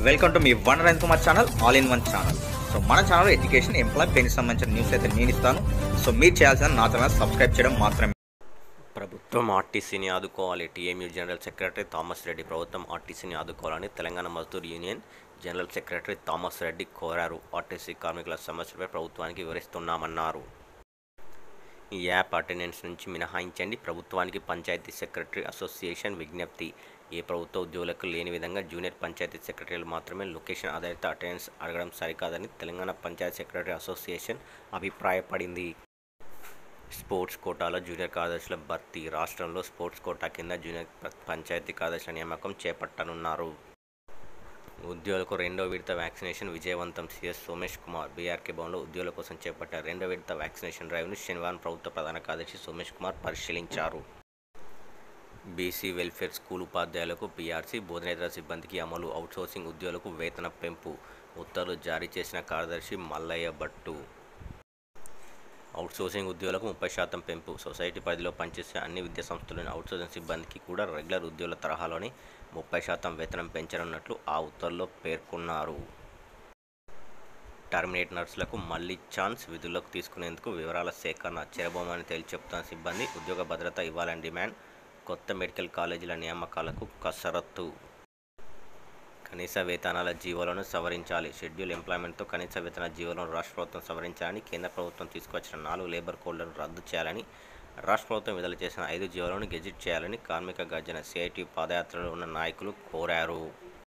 welcome to మీ one rain Kumar channel all in one channel so మన channel education ఎంప్లాయ్ పెన్కి సంబంధించిన న్యూస్ అయితే నేను ఇస్తాను సో మీరు చేయాల్సిన నా ఛానల్ సబ్స్క్రైబ్ చేయడం మాత్రమే ప్రభుత్వం ఆర్టీసీని ఆదుకోవాలి TMU general secretary Thomas Reddy ప్రభుత్వం ఆర్టీసీని ఆదుకోవాలని Telangana Mazdoor union general secretary Thomas Reddy కోరారు ఆర్టీసీ కార్మికుల సమస్యలపై ప్రభుత్వానికి వివరిస్తున్నామన్నారు ఈ యాప్ అటెండెన్స్ నుంచి మినహాయించండి ప్రభుత్వానికి పంచాయతీ సెక్రటరీ అసోసియేషన్ విజ్ఞప్తి ఏ ప్రభుత్వ ఉద్యోగులకు లేని విధంగా జూనియర్ పంచాయతీ సెక్రటరీలు మాత్రమే లొకేషన్ ఆధారిత అటెండెన్స్ అడగడం సరికాదని తెలంగాణ పంచాయతీ సెక్రటరీ అసోసియేషన్ అభిప్రాయపడింది స్పోర్ట్స్ కోటాలో జూనియర్ కార్యదర్శుల భర్తీ రాష్ట్రంలో స్పోర్ట్స్ కోటా కింద జూనియర్ ప- పంచాయతీ కార్యదర్శుల నియామకం చేపట్టనున్నారు ఉద్యోగులకు రెండో విడత వ్యాక్సినేషన్ విజయవంతం సీఎస్ సోమేష్ కుమార్ బీఆర్కే భవన్లో ఉద్యోగుల కోసం చేపట్టిన రెండో విడత వ్యాక్సినేషన్ డ్రైవ్ను శనివారం ప్రభుత్వ ప్రధాన కార్యదర్శి సోమేష్ కుమార్ పరిశీలించారు బీసీ వెల్ఫేర్ స్కూల్ ఉపాధ్యాయులకు పీఆర్సీ బోధనేతర సిబ్బందికి అమలు అవుట్సోర్సింగ్ ఉద్యోగులకు వేతన పెంపు ఉత్తర్వులు జారీ చేసిన కార్యదర్శి మల్లయ్య భట్టు అవుట్సోర్సింగ్ ఉద్యోగులకు ముప్పై శాతం పెంపు సొసైటీ పరిధిలో పనిచేసే అన్ని విద్యా సంస్థలోని అవుట్సోర్సింగ్ సిబ్బందికి కూడా రెగ్యులర్ ఉద్యోగుల తరహాలోనే ముప్పై శాతం వేతనం పెంచనున్నట్లు ఆ ఉత్తర్వుల్లో పేర్కొన్నారు టర్మినేట్ నర్సులకు మళ్ళీ ఛాన్స్ విధుల్లోకి తీసుకునేందుకు వివరాల సేకరణ చెరబోమని తేల్చి చెప్తున్న సిబ్బంది ఉద్యోగ భద్రత ఇవ్వాలని డిమాండ్ కొత్త మెడికల్ కాలేజీల నియామకాలకు కసరత్తు కనీస వేతనాల జీవోలను సవరించాలి షెడ్యూల్ ఎంప్లాయ్మెంట్తో కనీస వేతన జీవోలను రాష్ట్ర ప్రభుత్వం సవరించాలని కేంద్ర ప్రభుత్వం తీసుకొచ్చిన నాలుగు లేబర్ కోడ్లను రద్దు చేయాలని రాష్ట్ర ప్రభుత్వం విడుదల చేసిన ఐదు జీవోలను గెజిట్ చేయాలని కార్మిక గర్జన సిఐటి పాదయాత్రలో ఉన్న నాయకులు కోరారు